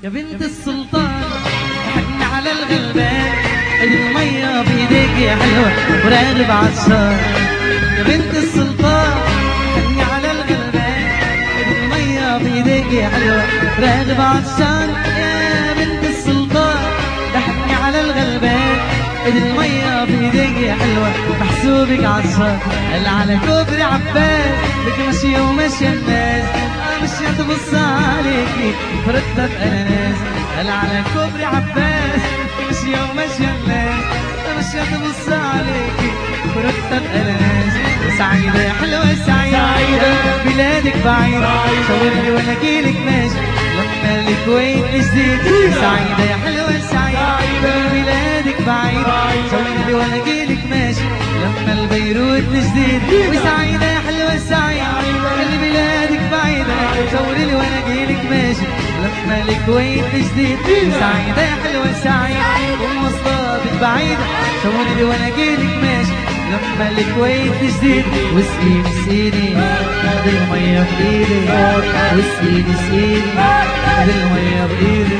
يا بنت السلطان حن على الغلبان المية بيديك يا حلوة وراغب عطشان يا بنت السلطان حن على الغلبان المية بيديك يا حلوة راغب عطشان يا بنت السلطان حن على الغلبان المية بيديك يا حلوة محسوبك عطشان قال على كوبري عباس لك ماشية وماشية الناس ماشية تبص عليكي فرتب اناناس قال على كوبري عباس ماشية وماشية الناس ماشية تبص عليكي فرتب اناناس سعيدة يا حلوة سعيدة بلادك بعيدة شاور لي وانا اجيلك ماشي لما الكويت جديد سعيدة يا حلوة سعيدة بلادك بعيدة شاور لي وانا اجيلك ماشي لما البيروت جديد وسعيدة يا حلوة سعيدة اللي بلادك بعيدة شاور لي وانا اجيلك ماشي لما الكويت جديد سعيدة يا حلوة سعيدة ومواصلاتك بعيدة شاور لي وانا اجيلك ماشي لما الكويت جديد وسقيني سقيني دي المية بإيدي وسقيني سقيني دي المية بإيدي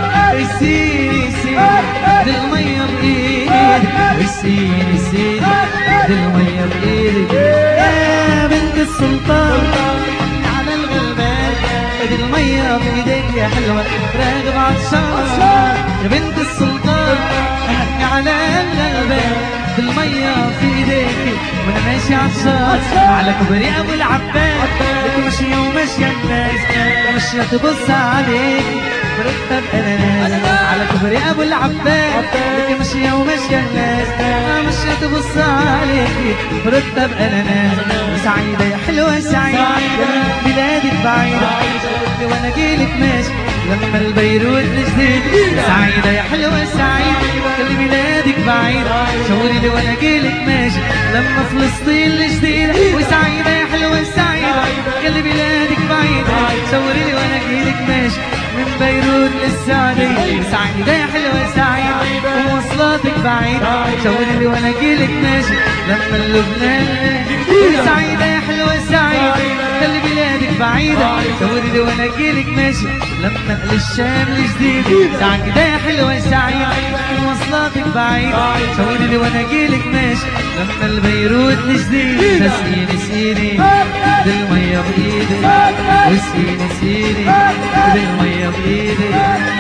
سقيني سقيني دي المية بإيدي وسقيني سقيني دي المية بإيدي يا بنت السلطان على الغلبان دي المية بإيديك يا حلوة راغب عطشان يا بنت السلطان أحكي على الغلبان المية في ايديك وانا ماشي عطشان على كوبري ابو العباس لك ماشية وماشية الناس ماشية تبص عليك مرتب اناناس على كوبري ابو العباس لك ماشية وماشية الناس ماشية تبص عليك مرتب اناناس وسعيدة يا حلوة سعيدة بلادك بعيدة وانا جيلك ماشي لما البيروت جديد سعيدة يا حلوة سعيدة خلي بلادك بعيدة شاوري لي وانا جيلك ماشي لما فلسطين جديدة وسعيدة يا حلوة سعيدة خلي بلادك بعيدة شاوري لي وانا جيلك ماشي من بيروت للسعودية سعيدة يا حلوة سعيدة ومواصلاتك بعيدة شاوري لي وانا جيلك ماشي لما لبنان سعيدة يا حلوة سعيدة خلي بلادك بعيدة شاوري لي وانا جيلك ماشي لما للشام الجديد سعيدة يا حلوة سعيدة مواصلاتك بعيدة شاوري لي وانا جيلك ماشي لما البيروت الجديد سيني سيني دي المية بإيدي وسيني سيني دي المية بإيدي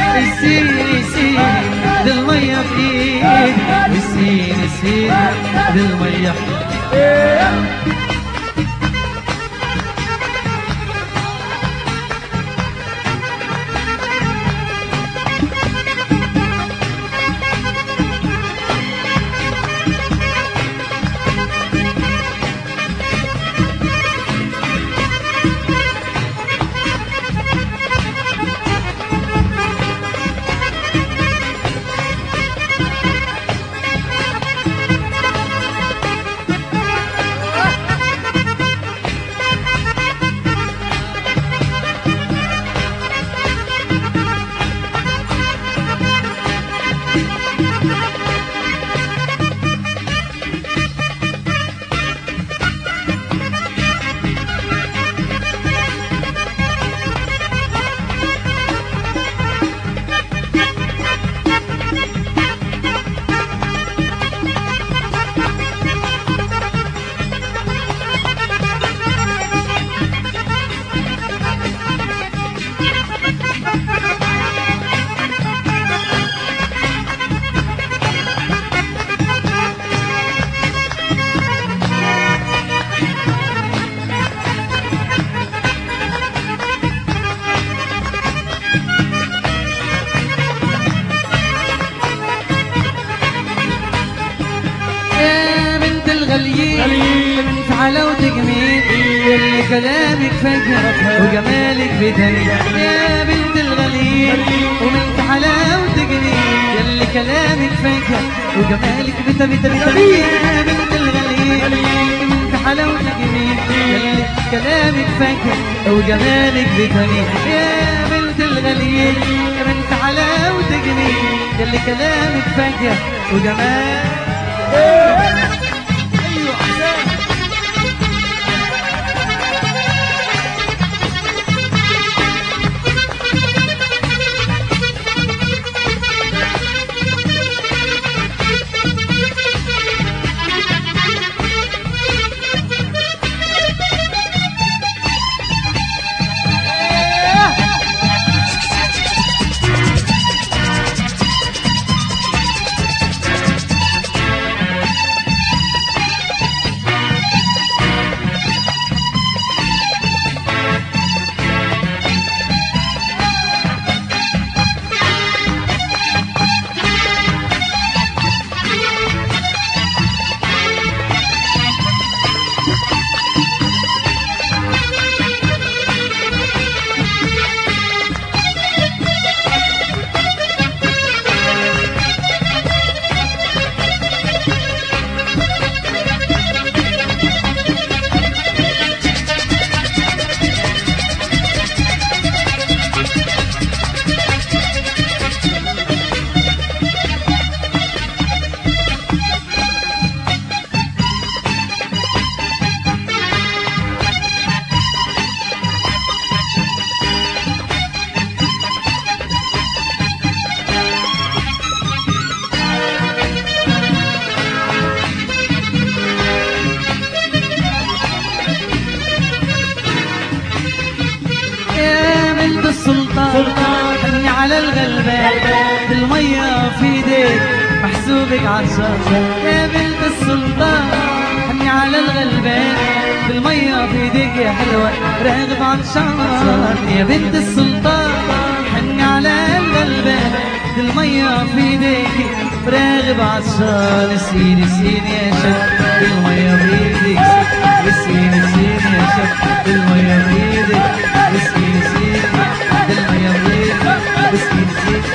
سيني سيني دي المية بإيدي وسيني سيني دي المية يا بنت الغاليين في حلاوتك مين اللي كلامك فجر وجمالك بدني يا بنت الغاليين ومن في حلاوتك مين اللي كلامك فجر وجمالك بتا بتا بتا يا بنت الغاليين ومن في حلاوتك مين اللي كلامك فجر وجمالك بدني يا بنت الغاليين من في حلاوتك مين اللي كلامك فجر وجمالك ايوه حسام على الغلبان المية في ايديك محسوبك عطشان يا بنت السلطان حني على الغلبان بالمية في ايديك يا حلوة راغب عطشان يا بنت السلطان حني على الغلبان المية في ايديك راغب عطشان سيني سيني يا شب المية في ايديك سيني سيني يا شب المية في ايديك سيني سيني المية في ايديك سيني سيني